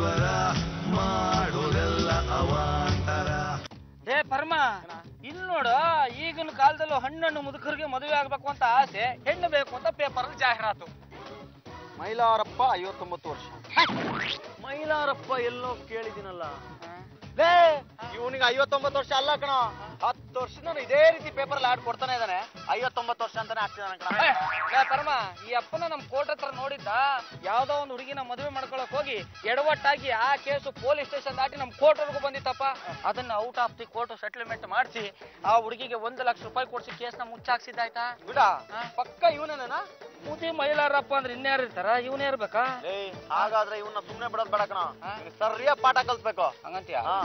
ಈಶ್ವರ ಮಾಡೋದೆಲ್ಲ ಅವಾಂತರ ಏ ಪರಮ ಇಲ್ಲಿ ನೋಡು ಈಗಿನ ಕಾಲದಲ್ಲೂ ಹಣ್ಣಣ್ಣು ಮುದುಕರಿಗೆ ಮದುವೆ ಆಗ್ಬೇಕು ಅಂತ ಆಸೆ ಹೆಣ್ಣು ಬೇಕು ಅಂತ ಪೇಪರ್ ಜಾಹೀರಾತು ಮೈಲಾರಪ್ಪ ಐವತ್ತೊಂಬತ್ತು ವರ್ಷ ಮೈಲಾರಪ್ಪ ಎಲ್ಲೋ ಕೇಳಿದಿನಲ್ಲ ಲೇ ಇವನಿಗೆ ಐವತ್ತೊಂಬತ್ತು ವರ್ಷ ಅಲ್ಲ ಕಣ ಹತ್ತು ವರ್ಷ ನಾನು ಇದೇ ರೀತಿ ಪೇಪರ್ ಆಡ್ ಕೊಡ್ತಾನೆ ಇದ್ದಾನೆ ಐವತ್ತೊಂಬತ್ತು ವರ್ಷ ಅಂತಾನೆ ಆಗ್ತಿದ್ದಾನೆ ಕಣ ಏ, ಏ ಪರಮ ಈ ಅಪ್ಪನ ನಮ್ ಕೋರ್ಟ್ ಹತ್ರ ನೋಡಿದ್ದ ಯಾವ್ದೋ ಒಂದು ಹುಡುಗಿನ ಮದುವೆ ಮಾಡ್ಕೊಳಕ್ ಹೋಗಿ ಎಡವಟ್ಟಾಗಿ ಆ ಕೇಸು ಪೊಲೀಸ್ ಸ್ಟೇಷನ್ ದಾಟಿ ನಮ್ ಕೋರ್ಟ್ ವರ್ಗು ಬಂದಿತ್ತಪ್ಪ ಅದನ್ನ out of the court settlement ಮಾಡಿಸಿ ಆ ಹುಡುಗಿಗೆ ಒಂದು ಲಕ್ಷ ರೂಪಾಯಿ ಕೊಡ್ಸಿ ಕೇಸ್ನ ಮುಚ್ಚಾಕ್ಸಿದ್ದಾಯ್ತಾ ಬಿಡ ಪಕ್ಕ ಇವನೇನ ಮುದಿ ಮೈಲಾರಪ್ಪ ಅಂದ್ರೆ ಇನ್ಯಾರು ಇರ್ತಾರ ಇವನೇ ಇರ್ಬೇಕಾ ಏ ಹಾಗಾದ್ರೆ ಇವನ್ನ ಸುಮ್ನೆ ಬಿಡೋದ್ ಬೇಡ ಕಣ ಇವ್ನಿಗೆ ಸರಿಯಾಗಿ ಪಾಠ ಕಲ್ಸ್ಬೇಕು ಹಂಗಂತೀಯ ಹಾ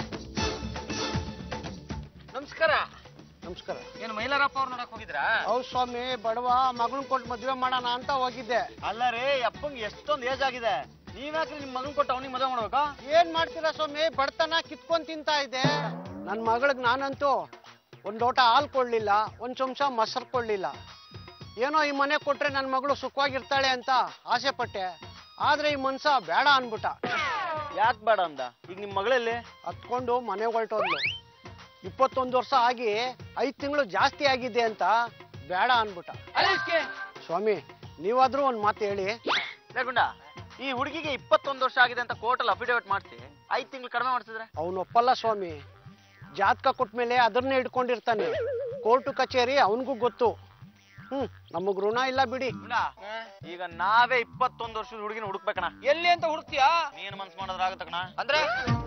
ನಮಸ್ಕಾರ ನಮಸ್ಕಾರ ಏನು ಮೈಲಾರಪ್ಪ ಅವ್ರು ನೋಡಕ್ ಹೋಗಿದ್ರಾ ಹೌದು ಸ್ವಾಮಿ ಬಡವ ಮಗಳನ್ ಕೊಟ್ಟು ಮದ್ವೆ ಮಾಡೋಣ ಅಂತ ಹೋಗಿದ್ದೆ ಅಲ್ಲ ರೀ ಅಪ್ಪಂಗೆ ಎಷ್ಟೊಂದು ಏಜ್ ಆಗಿದೆ ನೀವ್ಯಾಕ್ರಿ ನಿಮ್ ಮಗನ್ ಕೊಟ್ಟು ಅವನಿಗೆ ಮದುವೆ ಮಾಡ್ಬೇಕಾ ಏನ್ ಮಾಡ್ತೀರಾ ಸ್ವಾಮಿ ಬಡತನ ಕಿತ್ಕೊಂಡ್ ತಿಂತಾ ಇದೆ ನನ್ ಮಗಳಿಗೆ ನಾನಂತೂ ಒಂದ್ ಲೋಟ ಹಾಲು ಕೊಡ್ಲಿಲ್ಲ ಒಂದ್ ಚಮಚ ಮೊಸರು ಕೊಡ್ಲಿಲ್ಲ ಏನೋ ಈ ಮನೆ ಕೊಟ್ರೆ ನನ್ನ ಮಗಳು ಸುಖವಾಗಿರ್ತಾಳೆ ಅಂತ ಆಸೆ ಪಟ್ಟೆ ಆದ್ರೆ ಈ ಮನ್ಸ ಬೇಡ ಅನ್ಬಿಟ್ಟ ಯಾಕೆ ಬೇಡ ಅಂದ ಈಗ ನಿಮ್ ಮಗಳಲ್ಲಿ ಹತ್ಕೊಂಡು ಮನೆ ಹೊರಟೋದ್ಲು ಇಪ್ಪತ್ತೊಂದು ವರ್ಷ ಆಗಿ ಐದ್ ತಿಂಗಳು ಜಾಸ್ತಿ ಆಗಿದೆ ಅಂತ ಬೇಡ ಅನ್ಬಿಟ್ಟ ಅಲ್ಲಿಸ್ಕೆ ಸ್ವಾಮಿ ನೀವಾದ್ರೂ ಒಂದ್ ಮಾತು ಹೇಳಿ ಗುಂಡ ಈ ಹುಡುಗಿಗೆ ಇಪ್ಪತ್ತೊಂದು ವರ್ಷ ಆಗಿದೆ ಅಂತ ಕೋರ್ಟಲ್ಲಿ ಅಫಿಡೇವಿಟ್ ಮಾಡಿಸಿ ಐದು ತಿಂಗಳು ಕಡಿಮೆ ಮಾಡ್ತಿದ್ರೆ ಅವನು ಒಪ್ಪಲ್ಲ ಸ್ವಾಮಿ ಜಾತಕ ಕೊಟ್ಮೇಲೆ ಅದನ್ನೇ ಇಟ್ಕೊಂಡಿರ್ತಾನೆ ಕೋರ್ಟು ಕಚೇರಿ ಅವನಿಗೂ ಗೊತ್ತು ಹ್ಮ್ ನಮಗ್ ಋಣ ಇಲ್ಲ ಬಿಡಿ ಗುಂಡ ಈಗ ನಾವೇ ಇಪ್ಪತ್ತೊಂದು ವರ್ಷದ ಹುಡುಗಿನ ಹುಡುಕ್ಬೇಕಣ ಎಲ್ಲಿ ಅಂತ ಹುಡುಕ್ತಿಯಾ ನೀನ್ ಮನ್ಸ್ ಮಾಡಿದ್ರೆ ಆಗುತ್ತೆ ಕಣ ಅಂದ್ರೆ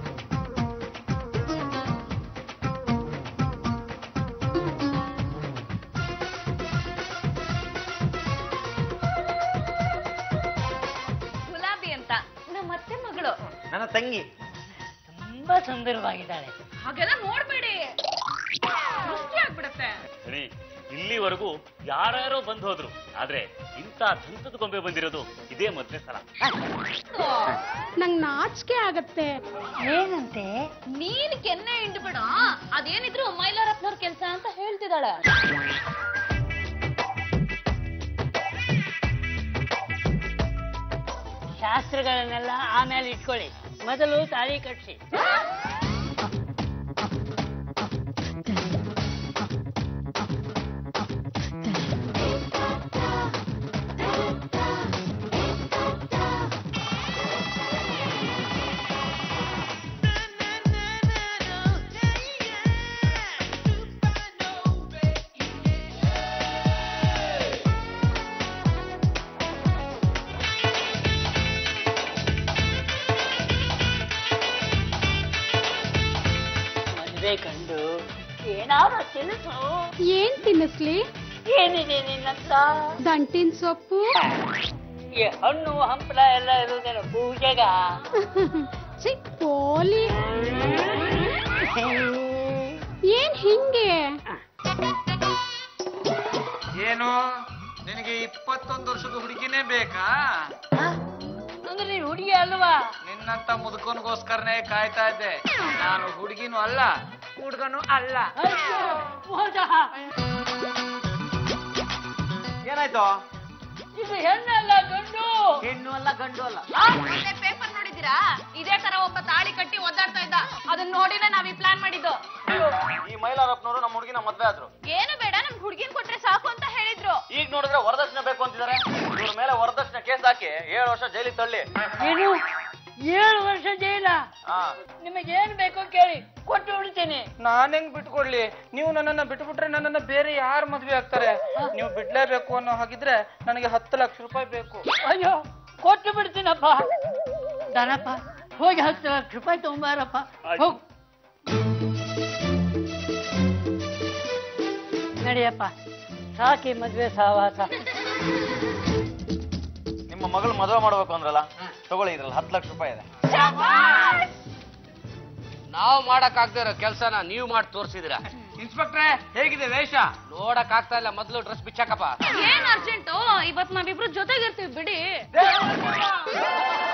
ಗುಲಾಬಿ ಅಂತ ನಮ್ಮ ಅತ್ತೆ ಮಗಳು ನನ್ನ ತಂಗಿ ತುಂಬಾ ಸುಂದರವಾಗಿದ್ದಾಳೆ ಹಾಗೆಲ್ಲ ನೋಡ್ಬೇಡಿ ದೃಷ್ಟಿ ಆಗ್ಬಿಡತ್ತೆ ಸರಿ ಇಲ್ಲಿವರೆಗೂ ಯಾರ್ಯಾರೋ ಬಂದು ಹೋದ್ರು ಆದ್ರೆ ಇಂಥ ದಂತದ ಗೊಂಬೆ ಬಂದಿರೋದು ಇದೇ ಮೊದಲನೇ ಸಲ ನಂಗ್ ನಾಚಿಕೆ ಆಗತ್ತೆ ಏನಂತೆ ನೀನ್ ಕೆನ್ನೆ ಹಿಂಡ್ಬಿಡ ಅದೇನಿದ್ರು ಮೈಲಾರಪ್ಪನವ್ರ ಕೆಲ್ಸ ಅಂತ ಹೇಳ್ತಿದ್ದಾಳೆ ಶಾಸ್ತ್ರಗಳನ್ನೆಲ್ಲ ಆಮೇಲೆ ಇಟ್ಕೊಳ್ಳಿ ಮೊದಲು ತಾಳಿ ಕಟ್ಸಿ ಮದುವೆ ಕಂಡು ಏನಾದ್ರು ತಿಳಿಸು ಏನ್ ತಿನ್ನಿಸ್ಲಿ ಏನಿದೆ ನಿನ್ನತ್ರ ದಂಟಿನ ಸೊಪ್ಪು ಈ ಹಣ್ಣು ಹಂಪಲ ಎಲ್ಲ ಇರುವುದೇನು ಪೂಜೆಗ ಚಿಕ್ಕ ಪೋಲಿ ಏನ್ ಹಿಂಗೆ ಏನು ನಿನಗೆ ಇಪ್ಪತ್ತೊಂದು ವರ್ಷದ ಹುಡುಗಿನೇ ಬೇಕಾ ಅಂದ್ರೆ ನೀನ್ ಹುಡುಗಿ ಅಲ್ವಾ ನಿನ್ನಂತ ಮುದುಕನ್ಗೋಸ್ಕರನೇ ಕಾಯ್ತಾ ಇದ್ದೆ ನಾನು ಹುಡುಗಿನೂ ಅಲ್ಲ ಹುಡುಗನು ಅಲ್ಲ ಅಯ್ಯೋ, ಮೋಸ ಏನಾಯ್ತು ಇದು ಹೆಣ್ಣಲ್ಲ ಗಂಡು ಹೆಣ್ಣು ಅಲ್ಲ ಗಂಡು ಅಲ್ಲ ಪೇಪರ್ ನೋಡಿದೀರಾ ಇದೇ ತರ ಒಬ್ಬ ತಾಳಿ ಕಟ್ಟಿ ಒದ್ದಾಡ್ತಾ ಇದ್ದ ಅದನ್ನ ನೋಡಿನೇ ನಾವ್ ಈ ಪ್ಲಾನ್ ಮಾಡಿದ್ದು ಈ ಮೈಲಾರಪ್ಪನವರು ನಮ್ಮ ಹುಡುಗಿನ ಮದ್ವೆ ಆದ್ರು ಏನು ಬೇಡ ನಮ್ ಹುಡ್ಗಿನ್ ಕೊಟ್ರೆ ಸಾಕು ಅಂತ ಹೇಳಿದ್ರು ಈಗ ನೋಡಿದ್ರೆ ವರದಕ್ಷಿಣೆ ಬೇಕು ಅಂತಿದ್ದಾರೆ ಇವ್ರ ಮೇಲೆ ವರದಕ್ಷಿಣೆ ಕೇಸ್ ಹಾಕಿ ಏಳು ವರ್ಷ ಜೈಲಿಗೆ ತಳ್ಳಿ ಏನು ಏಳು ವರ್ಷ ಜೈಲ ಹಾ ನಿಮಗೇನ್ ಬೇಕೋ ಕೇಳಿ ಕೊಟ್ಟು ಬಿಡ್ತೀನಿ ನಾನ್ ಹೆಂಗ್ ಬಿಟ್ಕೊಡ್ಲಿ ನೀವು ನನ್ನನ್ನ ಬಿಟ್ಬಿಟ್ರೆ ನನ್ನನ್ನ ಬೇರೆ ಯಾರು ಮದ್ವೆ ಆಗ್ತಾರೆ ನೀವು ಬಿಡ್ಲೇಬೇಕು ಅನ್ನೋ ಹಾಗಿದ್ರೆ ನನಗೆ ಹತ್ತು ಲಕ್ಷ ರೂಪಾಯಿ ಬೇಕು ಅಯ್ಯೋ ಕೊಟ್ಟು ಬಿಡ್ತೀನಪ್ಪ ದನಪ್ಪ ಹೋಗಿ ಹತ್ತು ಲಕ್ಷ ರೂಪಾಯಿ ತಗೊಂಬಾರಪ್ಪ ಹೋಗ್ ನಡಿಯಪ್ಪ ಸಾಕಿ ಮದ್ವೆ ಸಹವಾಸ ನಿಮ್ಮ ಮಗಳು ಮದುವೆ ಮಾಡ್ಬೇಕು ಅಂದ್ರಲ್ಲ ತಗೊಳ್ಳಿ ಇದ್ರಲ್ಲಿ ಹತ್ತು ಲಕ್ಷ ರೂಪಾಯಿ ಇದೆ ನಾವು ಮಾಡಕ್ ಆಗದೆ ಇರೋ ಕೆಲಸನ ನೀವು ಮಾಡಿ ತೋರಿಸಿದಿರ ಇನ್ಸ್ಪೆಕ್ಟ್ರೆ ಹೇಗಿದೆ ವೇಷ ನೋಡಕ್ ಆಗ್ತಾ ಇಲ್ಲ ಮೊದಲು ಡ್ರೆಸ್ ಬಿಚ್ಚಾಕಪ್ಪ ಏನ್ ಅರ್ಜೆಂಟು ಇವತ್ ನಾವಿಬ್ರು ಜೊತೆಗಿರ್ತೀವಿ ಬಿಡಿ